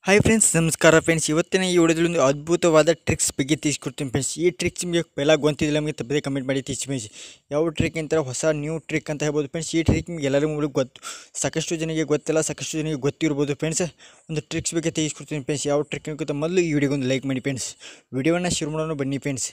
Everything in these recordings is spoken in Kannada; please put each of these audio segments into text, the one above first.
ಹಾಯ್ ಫ್ರೆಂಡ್ಸ್ ನಮಸ್ಕಾರ ಫ್ರೆಂಡ್ಸ್ ಇವತ್ತಿನ ಈ ವಿಡಿಯೋದಲ್ಲಿ ಒಂದು ಅದ್ಭುತವಾದ ಟ್ರಿಕ್ಸ್ ಬಗ್ಗೆ ತಿಳಿಸ್ಕೊಡ್ತೀನಿ ಫ್ರೆಂಡ್ಸ್ ಈ ಟ್ರಿಕ್ಸ್ ನಿಮಗೆ ಎಲ್ಲ ಗೊಂತಿದ್ದಿಲ್ಲ ನಮಗೆ ತಪ್ಪದೆ ಕಮೆಂಟ್ ಮಾಡಿ ತಿಳಿಸಿ ಫ್ರೆಂಡ್ಸ್ ಯಾವ ಟ್ರಿಕ್ ಅಂತ ಹೊಸ ನ್ಯೂ ಟ್ರಿಕ್ ಅಂತ ಹೇಳ್ಬೋದು ಫ್ರೆಂಡ್ಸ್ ಈ ಟ್ರಿಕ್ ನಿಮಗೆ ಎಲ್ಲರಿಗೂ ಮೊದಲು ಗೊತ್ತು ಸಾಕಷ್ಟು ಜನರಿಗೆ ಗೊತ್ತಿಲ್ಲ ಸಾಕಷ್ಟು ಜನರಿಗೆ ಗೊತ್ತಿರ್ಬೋದು ಫ್ರೆಂಡ್ಸ್ ಒಂದು ಟ್ರಿಕ್ಸ್ ಬಗ್ಗೆ ತಿಳಿಸ್ಕೊಡ್ತೀನಿ ಫ್ರೆಂಡ್ಸ್ ಯಾವ ಟ್ರಿಕ್ ಅಂತ ಮೊದಲು ಈ ವಿಡಿಯೋಗೊಂದು ಲೈಕ್ ಮಾಡಿ ಫ್ರೆಂಡ್ಸ್ ವಿಡಿಯೋವನ್ನು ಶುರು ಮಾಡೋಣ ಬನ್ನಿ ಫ್ರೆಂಡ್ಸ್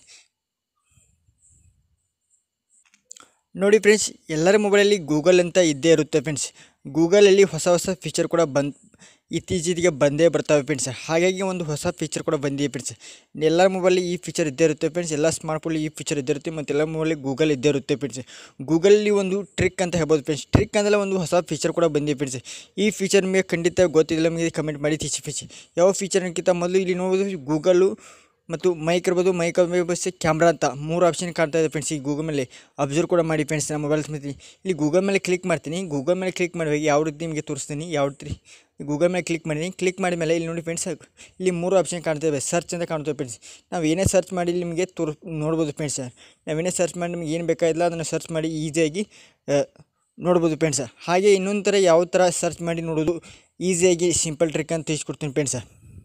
ನೋಡಿ ಫ್ರೆಂಡ್ಸ್ ಎಲ್ಲರ ಮೊಬೈಲಲ್ಲಿ ಗೂಗಲ್ ಅಂತ ಇದ್ದೇ ಇರುತ್ತೆ ಫ್ರೆಂಡ್ಸ್ ಗೂಗಲಲ್ಲಿ ಹೊಸ ಹೊಸ ಫೀಚರ್ ಕೂಡ ಬಂದು ಇತ್ತೀಚೆಗೆ ಬಂದೇ ಬರ್ತವೆ ಫ್ರೆಂಡ್ಸ್ ಹಾಗಾಗಿ ಒಂದು ಹೊಸ ಫೀಚರ್ ಕೂಡ ಬಂದಿದೆ ಫ್ರೆಂಡ್ಸ್ ಎಲ್ಲ ಮೊಬೈಲಲ್ಲಿ ಈ ಫೀಚರ್ ಇದ್ದೇ ಇರುತ್ತೆ ಫ್ರೆಂಡ್ಸ್ ಎಲ್ಲ ಸ್ಮಾರ್ಟ್ಫೋನಲ್ಲಿ ಈ ಫೀಚರ್ ಇದ್ದೇ ಇರುತ್ತೆ ಮತ್ತು ಎಲ್ಲ ಮೊಬೈಲಲ್ಲಿ ಗೂಗಲ್ ಇದ್ದೇ ಇರುತ್ತೆ ಫ್ರೆಂಡ್ಸ್ ಗೂಗಲಲ್ಲಿ ಒಂದು ಟ್ರಿಕ್ ಅಂತ ಹೇಳ್ಬೋದು ಫ್ರೆಂಡ್ಸ್ ಟ್ರಿಕ್ ಅಂದರೆ ಒಂದು ಹೊಸ ಫೀಚರ್ ಕೂಡ ಬಂದಿದೆ ಫ್ರೆಂಡ್ಸ್ ಈ ಫೀಚರ್ ನಿಮಗೆ ಖಂಡಿತ ಗೊತ್ತಿಲ್ಲ ನಮಗೆ ಕಮೆಂಟ್ ಮಾಡಿ ತಿಳಿಸಿ ಫ್ರೆಂಡ್ಸ್ ಯಾವ ಫೀಚರ್ಗಿಂತ ಮೊದಲು ಇಲ್ಲಿ ನೋಡೋದು ಗೂಗಲ್ಲು ಮತ್ತು ಮೈಕ್ ಇರ್ಬೋದು ಮೈಕ್ ಬಸ್ ಕ್ಯಾಮ್ರಾ ಅಂತ ಮೂರು ಆಪ್ಷನ್ ಕಾಣ್ತಾ ಇದೆ ಫ್ರೆಂಡ್ಸ್ ಈ ಗೂಗಲ್ ಮೇಲೆ ಅಬ್ಸರ್ವ್ ಕೂಡ ಮಾಡಿ ಫ್ರೆಂಡ್ಸ್ ನಮ್ಮ ಮೊಬೈಲ್ ಸಮೇತ ಇಲ್ಲಿ ಗೂಗಲ್ ಮೇಲೆ ಕ್ಲಿಕ್ ಮಾಡ್ತೀನಿ ಗೂಗಲ್ ಮೇಲೆ ಕ್ಲಿಕ್ ಮಾಡಿ ಯಾವ ರೀತಿ ನಿಮಗೆ ತೋರಿಸ್ತೀನಿ ಯಾವ ರೀತಿ ಗೂಗಲ್ ಮೇಲೆ ಕ್ಲಿಕ್ ಮಾಡಿದ್ದೀನಿ ಕ್ಲಿಕ್ ಮಾಡಿದ ಮೇಲೆ ಇಲ್ಲಿ ನೋಡಿ ಫ್ರೆಂಡ್ಸ್ ಇಲ್ಲಿ ಮೂರು ಆಪ್ಷನ್ ಕಾಣ್ತೇವೆ ಸರ್ಚ್ ಅಂತ ಕಾಣ್ತೇವೆ ಫ್ರೆಂಡ್ಸ್ ನಾವು ಏನೇ ಸರ್ಚ್ ಮಾಡಿ ಇಲ್ಲಿ ನಿಮಗೆ ತೋರ್ ನೋಡ್ಬೋದು ಫ್ರೆಂಡ್ಸ್ ನಾವೇನೇ ಸರ್ಚ್ ಮಾಡಿ ನಿಮ್ಗೆ ಏನು ಬೇಕಾಗಿಲ್ಲ ಅದನ್ನು ಸರ್ಚ್ ಮಾಡಿ ಈಸಿಯಾಗಿ ನೋಡ್ಬೋದು ಫ್ರೆಂಡ್ಸ್ ಹಾಗೆ ಇನ್ನೊಂದು ಥರ ಯಾವ ಥರ ಸರ್ಚ್ ಮಾಡಿ ನೋಡೋದು ಈಸಿಯಾಗಿ ಸಿಂಪಲ್ ಟ್ರಿಕ್ ಅಂತ ತಿಳಿಸ್ಕೊಡ್ತೀನಿ ಫ್ರೆಂಡ್ಸ್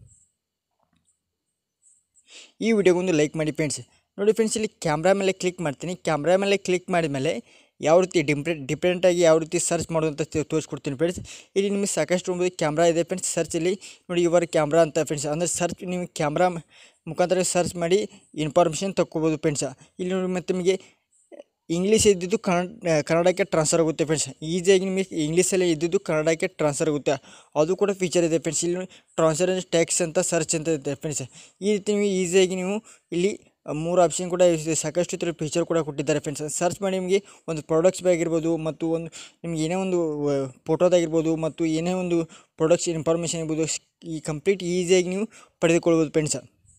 ಈ ವಿಡಿಯೋಗೊಂದು ಲೈಕ್ ಮಾಡಿ ಫ್ರೆಂಡ್ಸ್ ನೋಡಿ ಫ್ರೆಂಡ್ಸ್ ಇಲ್ಲಿ ಕ್ಯಾಮ್ರಾ ಮೇಲೆ ಕ್ಲಿಕ್ ಮಾಡ್ತೀನಿ ಕ್ಯಾಮ್ರಾ ಮೇಲೆ ಕ್ಲಿಕ್ ಮಾಡಿದ ಮೇಲೆ ಯಾವ ರೀತಿ ಡಿಫ್ರೆಂಟ್ ಡಿಫ್ರೆಂಟಾಗಿ ಯಾವ ರೀತಿ ಸರ್ಚ್ ಮಾಡೋದು ಅಂತ ತಿ- ತೋರಿಸ್ಕೊಡ್ತೀನಿ ಫ್ರೆಂಡ್ಸ್ ಇಲ್ಲಿ ನಿಮಗೆ ಸಾಕಷ್ಟು ಒಂದು ಕ್ಯಾಮ್ರಾ ಇದೆ ಫ್ರೆಂಡ್ಸ್ ಸರ್ಚಲ್ಲಿ ನೋಡಿ ಇವರ ಕ್ಯಾಮ್ರಾ ಅಂತ ಫ್ರೆಂಡ್ಸ್ ಅಂದರೆ ಸರ್ಚ್ ನೀವು ಕ್ಯಾಮ್ರಾ ಮುಖಾಂತರ ಸರ್ಚ್ ಮಾಡಿ ಇನ್ಫಾರ್ಮೇಷನ್ ತಕ್ಕೋಬೋದು ಫ್ರೆಂಡ್ಸ್ ಇಲ್ಲಿ ನೋಡಿ ಮತ್ತು ನಿಮಗೆ ಇಂಗ್ಲೀಷ್ ಇದ್ದಿದ್ದು ಕನ್ನಡ ಕನ್ನಡಕ್ಕೆ ಟ್ರಾನ್ಸ್ಫರ್ ಆಗುತ್ತೆ ಫ್ರೆಂಡ್ಸ್ ಈಸಿಯಾಗಿ ನಿಮಗೆ ಇಂಗ್ಲೀಷಲ್ಲಿ ಇದ್ದಿದ್ದು ಕನ್ನಡಕ್ಕೆ ಟ್ರಾನ್ಸ್ಫರ್ ಆಗುತ್ತೆ ಅದು ಕೂಡ ಫೀಚರ್ ಇದೆ ಫ್ರೆಂಡ್ಸ್ ಇಲ್ಲಿ ಟ್ರಾನ್ಸ್ಫರ್ ಟ್ಯಾಕ್ಸ್ ಅಂತ ಸರ್ಚ್ ಅಂತ ಇದೆ ಫ್ರೆಂಡ್ಸ್ ಈ ರೀತಿ ನೀವು ಈಸಿಯಾಗಿ ನೀವು ಇಲ್ಲಿ ಮೂರು ಆಪ್ಷನ್ ಕೂಡ ಇದೆ ಸಾಕಷ್ಟು ಥರ ಫೀಚರ್ ಕೂಡ ಕೊಟ್ಟಿದ್ದಾರೆ ಫ್ರೆಂಡ್ಸ್ ಸರ್ಚ್ ಮಾಡಿ ನಿಮಗೆ ಒಂದು ಪ್ರಾಡಕ್ಟ್ಸ್ ಆಗಿರ್ಬೋದು ಮತ್ತು ಒಂದು ನಿಮ್ಗೆ ಏನೇ ಒಂದು ಫೋಟೋದಾಗಿರ್ಬೋದು ಮತ್ತು ಏನೇ ಒಂದು ಪ್ರಾಡಕ್ಟ್ಸ್ ಇನ್ಫಾರ್ಮೇಷನ್ ಇರ್ಬೋದು ಈ ಕಂಪ್ಲೀಟ್ ಈಸಿಯಾಗಿ ನೀವು ಪಡೆದುಕೊಳ್ಬೋದು ಫ್ರೆಂಡ್ಸ್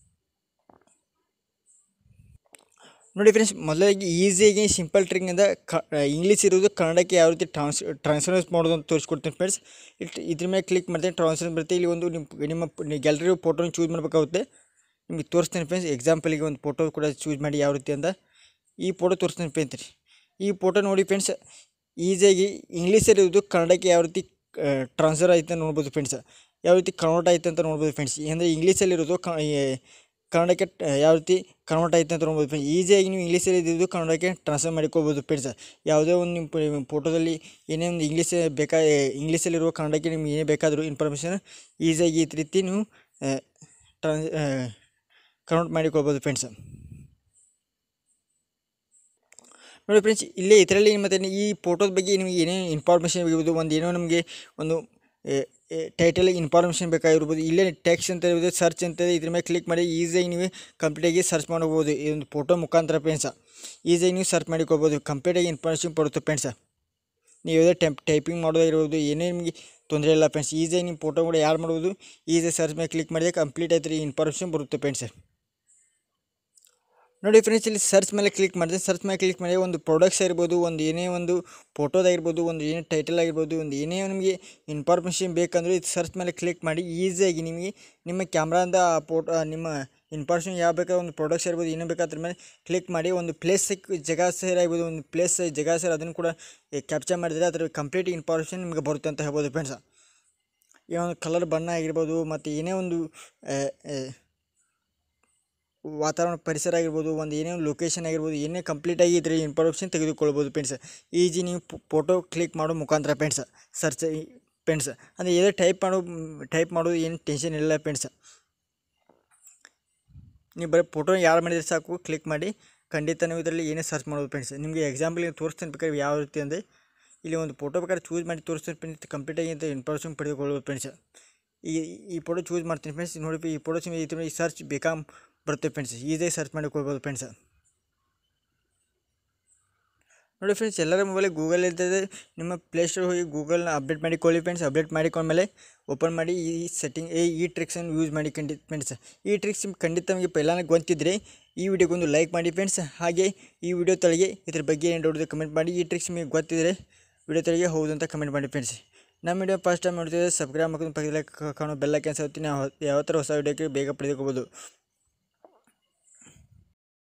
ನೋಡಿ ಫ್ರೆಂಡ್ಸ್ ಮೊದಲಾಗಿ ಈಸಿಯಾಗಿ ಸಿಂಪಲ್ ಟ್ರಿಕ್ನಿಂದ ಕ ಇಂಗ್ಲೀಷ್ ಇರೋದು ಕನ್ನಡಕ್ಕೆ ಯಾವ ರೀತಿ ಟ್ರಾನ್ಸ್ ಟ್ರಾನ್ಸ್ಫರ್ಸ್ ಮಾಡೋದು ಅಂತ ತೋರಿಸ್ಕೊಡ್ತೀನಿ ಫ್ರೆಂಡ್ಸ್ ಇಟ್ ಇದ್ರ ಮೇಲೆ ಕ್ಲಿಕ್ ಮಾಡ್ತೀನಿ ಟ್ರಾನ್ಸ್ಫರ್ ಬರುತ್ತೆ ಇಲ್ಲಿ ಒಂದು ನಿಮ್ಮ ನಿಮ್ಮ ಗ್ಯಾಲರಿ ಫೋಟೋನ ಚೂಸ್ ಮಾಡಬೇಕಾಗುತ್ತೆ ನಿಮಗೆ ತೋರಿಸ್ತೀನಿ ಫ್ರೆಂಡ್ಸ್ ಎಕ್ಸಾಂಪಲಿಗೆ ಒಂದು ಫೋಟೋ ಕೂಡ ಚೂಸ್ ಮಾಡಿ ಯಾವ ರೀತಿ ಅಂತ ಈ ಫೋಟೋ ತೋರಿಸ್ತೀನಿ ಫ್ರೆಂಡ್ಸ್ ರೀ ಈ ಫೋಟೋ ನೋಡಿ ಫ್ರೆಂಡ್ಸ್ ಈಸಿಯಾಗಿ ಇಂಗ್ಲೀಷಲ್ಲಿ ಇರೋದು ಕನ್ನಡಕ್ಕೆ ಯಾವ ರೀತಿ ಟ್ರಾನ್ಸ್ಫರ್ ಆಯ್ತು ಅಂತ ನೋಡ್ಬೋದು ಫ್ರೆಂಡ್ಸ್ ಯಾವ ರೀತಿ ಕನ್ವರ್ಟ್ ಆಯ್ತು ಅಂತ ನೋಡ್ಬೋದು ಫ್ರೆಂಡ್ಸ್ ಅಂದರೆ ಇಂಗ್ಲೀಷಲ್ಲಿರೋದು ಕ ಈ ಕನ್ನಡಕ್ಕೆ ಟ- ಯಾವ ರೀತಿ ಕನ್ವರ್ಟ್ ಆಯ್ತು ಅಂತ ನೋಡ್ಬೋದು ಫ್ರೆಂಡ್ಸ್ ಈಸಿಯಾಗಿ ನೀವು ಇಂಗ್ಲೀಷಲ್ಲಿ ಇದ್ದಿದ್ದು ಕನ್ನಡಕ್ಕೆ ಟ್ರಾನ್ಸ್ಫರ್ ಮಾಡಿಕೊಳ್ಬೋದು ಫ್ರೆಂಡ್ಸ್ ಯಾವುದೇ ಒಂದು ನಿಮ್ಮ ಫೋಟೋದಲ್ಲಿ ಏನೇ ಒಂದು ಇಂಗ್ಲೀಷ್ ಬೇಕಾ ಇಂಗ್ಲೀಷಲ್ಲಿರುವ ಕನ್ನಡಕ್ಕೆ ನಿಮ್ಗೆ ಏನೇ ಬೇಕಾದರೂ ಇನ್ಫಾರ್ಮೇಷನ್ ಈಸಿಯಾಗಿ ಈ ರೀತಿ ನೀವು ಟ್ರಾನ್ಸ್ ಕನ್ವರ್ಟ್ ಮಾಡಿಕೊಳ್ಬೋದು ಫ್ರೆಂಡ್ಸ್ ನೋಡಿ ಫ್ರೆಂಡ್ಸ್ ಇಲ್ಲೇ ಇದರಲ್ಲಿ ಮತ್ತು ಈ ಫೋಟೋದ ಬಗ್ಗೆ ನಿಮಗೆ ಏನೇ ಇನ್ಫಾರ್ಮೇಷನ್ ಇರ್ಬೋದು ಒಂದು ಏನೋ ನಮಗೆ ಒಂದು ಟೈಟಲ್ ಇನ್ಫಾರ್ಮೇಷನ್ ಬೇಕಾಗಿರ್ಬೋದು ಇಲ್ಲೇ ಟೆಕ್ಸ್ಟ್ ಅಂತ ಇರ್ಬೋದು ಸರ್ಚ್ ಅಂತ ಇದೆ ಇದ್ರ ಮೇಲೆ ಕ್ಲಿಕ್ ಮಾಡಿ ಈಸಿಯಾಗಿ ನೀವು ಕಂಪ್ಲೀಟಾಗಿ ಸರ್ಚ್ ಮಾಡ್ಬೋದು ಈ ಒಂದು ಫೋಟೋ ಮುಖಾಂತರ ಫ್ರೆಂಡ್ಸ ಈಸಿಯಾಗಿ ನೀವು ಸರ್ಚ್ ಮಾಡಿಕೊಳ್ಬೋದು ಕಂಪ್ಲೀಟಾಗಿ ಇನ್ಫಾರ್ಮೇಷನ್ ಕೊಡುತ್ತೆ ಫ್ರೆಂಡ್ಸ ನೀವು ಯಾವುದೇ ಟೈಪ್ ಟೈಪಿಂಗ್ ಮಾಡೋದಾಗಿರ್ಬೋದು ಏನೇ ನಿಮಗೆ ತೊಂದರೆ ಇಲ್ಲ ಫ್ರೆಂಡ್ಸ್ ಈಸಿಯಾಗಿ ನಿಮ್ಮ ಫೋಟೋ ಕೂಡ ಯಾರು ಮಾಡ್ಬೋದು ಈಸಿಯಾಗಿ ಸರ್ಚ್ ಮೇಲೆ ಕ್ಲಿಕ್ ಮಾಡಿದ್ರೆ ಕಂಪ್ಲೀಟ್ ಆಯ್ತು ರೀ ಇನ್ಫಾರ್ಮೇಷನ್ ಬರುತ್ತೆ ಫ್ರೆಂಡ್ಸ್ ನೋಡಿ ಫ್ರೆಂಡ್ಸ್ ಇಲ್ಲಿ ಸರ್ಚ್ ಮೇಲೆ ಕ್ಲಿಕ್ ಮಾಡಿದ್ರೆ ಸರ್ಚ್ ಮೇಲೆ ಕ್ಲಿಕ್ ಮಾಡಿ ಒಂದು ಪ್ರಾಡಕ್ಟ್ಸ್ ಇರ್ಬೋದು ಒಂದು ಏನೇ ಒಂದು ಫೋಟೋದಾಗಿರ್ಬೋದು ಒಂದು ಏನೇ ಟೈಟಲ್ ಆಗಿರ್ಬೋದು ಒಂದು ಏನೇ ನಿಮಗೆ ಇನ್ಫಾರ್ಮೇಷನ್ ಬೇಕಂದ್ರೆ ಇದು ಸರ್ಚ್ ಮೇಲೆ ಕ್ಲಿಕ್ ಮಾಡಿ ಈಸಿಯಾಗಿ ನಿಮಗೆ ನಿಮ್ಮ ಕ್ಯಾಮ್ರಾದಿಂದ ಆ ಫೋಟೋ ನಿಮ್ಮ ಇನ್ಫಾರ್ಮೇಷನ್ ಯಾವ ಬೇಕಾದ ಒಂದು ಪ್ರಾಡಕ್ಟ್ಸ್ ಇರ್ಬೋದು ಏನೇ ಬೇಕಾದ ಅದ್ರ ಮೇಲೆ ಕ್ಲಿಕ್ ಮಾಡಿ ಒಂದು ಪ್ಲೇಸ್ ಜಾಗ ಸೇರ್ ಆಗ್ಬೋದು ಒಂದು ಪ್ಲೇಸ್ ಜಾಗ ಸೇರ್ ಅದನ್ನು ಕೂಡ ಕ್ಯಾಪ್ಚರ್ ಮಾಡಿದರೆ ಅದರ ಕಂಪ್ಲೀಟ್ ಇನ್ಫಾರ್ಮೇಷನ್ ನಿಮಗೆ ಬರುತ್ತೆ ಅಂತ ಹೇಳ್ಬೋದು ಫ್ರೆಂಡ್ಸ್ ಈ ಒಂದು ಕಲರ್ ಬಣ್ಣ ಆಗಿರ್ಬೋದು ಮತ್ತು ಏನೇ ಒಂದು ಆ, ಆ, ವಾತಾವರಣ ಪರಿಸರ ಆಗಿರ್ಬೋದು ಒಂದು ಏನೇ ಒಂದು ಲೊಕೇಶನ್ ಆಗಿರ್ಬೋದು ಏನೇ ಕಂಪ್ಲೀಟಾಗಿ ಇದ್ರ ಇನ್ಫಾರ್ಮೇಷನ್ ತೆಗೆದುಕೊಳ್ಬೋದು ಫ್ರೆಂಡ್ಸ್ ಈಜಿ ನೀವು ಫೋಟೋ ಕ್ಲಿಕ್ ಮಾಡೋ ಮುಖಾಂತರ ಫ್ರೆಂಡ್ಸ್ ಸರ್ಚ್ ಫ್ರೆಂಡ್ಸ್ ಅಂದರೆ ಏನೇ ಟೈಪ್ ಮಾಡೋ ಟೈಪ್ ಮಾಡೋದು ಏನು ಟೆನ್ಷನ್ ಇಲ್ಲ ಫ್ರೆಂಡ್ಸ್ ನೀವು ಬರೀ ಫೋಟೋ ಯಾರು ಮಾಡಿದ್ರೆ ಸಾಕು ಕ್ಲಿಕ್ ಮಾಡಿ ಖಂಡಿತ ನೀವು ಇದರಲ್ಲಿ ಏನೇ ಸರ್ಚ್ ಮಾಡ್ಬೋದು ಫ್ರೆಂಡ್ಸ್ ನಿಮಗೆ ಎಕ್ಸಾಂಪಲ್ ತೋರಿಸ್ತೀನಿ ಬೇಕಾದ್ರೆ ಯಾವ ರೀತಿ ಅಂದರೆ ಇಲ್ಲಿ ಒಂದು ಫೋಟೋ ಬೇಕಾದ್ರೆ ಚೂಸ್ ಮಾಡಿ ತೋರಿಸ್ತೀನಿ ಫ್ರೆಂಡ್ಸ್ ಕಂಪ್ಲೀಟಾಗಿ ಅಂತ ಇನ್ಫಾರ್ಮೇಷನ್ ಪಡೆದುಕೊಳ್ಳೋದು ಫ್ರೆಂಡ್ಸ್ ಈ ಈ ಫೋಟೋ ಚೂಸ್ ಮಾಡ್ತೀನಿ ಫ್ರೆಂಡ್ಸ್ ನೋಡಿ ಈ ಫೋಟೋ ಈ ಸರ್ಚ್ ಬೇಕಾ ಬರುತ್ತೆ ಫ್ರೆಂಡ್ಸ್ ಈಸಿಯಾಗಿ ಸರ್ಚ್ ಮಾಡಿಕೊಳ್ಬೋದು ಫ್ರೆಂಡ್ಸ್ ನೋಡಿ ಫ್ರೆಂಡ್ಸ್ ಎಲ್ಲರ ಮೊಬೈಲಿಗೆ ಗೂಗಲ್ ಇರ್ತದೆ ನಿಮ್ಮ ಪ್ಲೇಸ್ಟೋರ್ ಹೋಗಿ ಗೂಗಲ್ನ ಅಪ್ಡೇಟ್ ಮಾಡಿಕೊಳ್ಳಿ ಫ್ರೆಂಡ್ಸ್ ಅಪ್ಡೇಟ್ ಮಾಡಿಕೊಂಡ್ಮೇಲೆ ಓಪನ್ ಮಾಡಿ ಈ ಸೆಟ್ಟಿಂಗ್ ಈ ಈ ಟ್ರಿಕ್ಸನ್ನು ಯೂಸ್ ಮಾಡಿ ಖಂಡಿತ ಫ್ರೆಂಡ್ಸ್ ಈ ಟ್ರಿಕ್ಸ್ ಖಂಡಿತ ನಮಗೆ ಪೈಲಾನೆ ಗೊತ್ತಿದ್ದರೆ ಈ ವಿಡಿಯೋಗೊಂದು ಲೈಕ್ ಮಾಡಿ ಫ್ರೆಂಡ್ಸ್ ಹಾಗೆ ಈ ವಿಡಿಯೋ ತಳಗೆ ಇದ್ರ ಬಗ್ಗೆ ಏನು ಡೌಟ್ ಕಮೆಂಟ್ ಮಾಡಿ ಈ ಟ್ರಿಕ್ಸ್ ನಿಮಗೆ ಗೊತ್ತಿದ್ದರೆ ವಿಡಿಯೋ ತಳಗೆ ಹೌದು ಅಂತ ಕಮೆಂಟ್ ಮಾಡಿ ಫ್ರೆಂಡ್ಸ್ ನಮ್ಮ ವಿಡಿಯೋ ಫಸ್ಟ್ ಟೈಮ್ ನೋಡ್ತಿದ್ರೆ ಸಬ್ಸ್ಕ್ರೈಬ್ ಮಾಡ್ಕೊಂಡು ಪಕ್ಕದಲ್ಲಿ ಕ- ಕಾಣೋ ಬೆಲ್ಲ ಕ್ಯಾನ್ಸಲ್ ಹೊತ್ತಿ ನಾವು ಯಾವ ಥರ ಹೊಸ ವಿಡಿಯೋಕ್ಕೆ ಬೇಗ ಪಡೆದುಕೋಬೋದು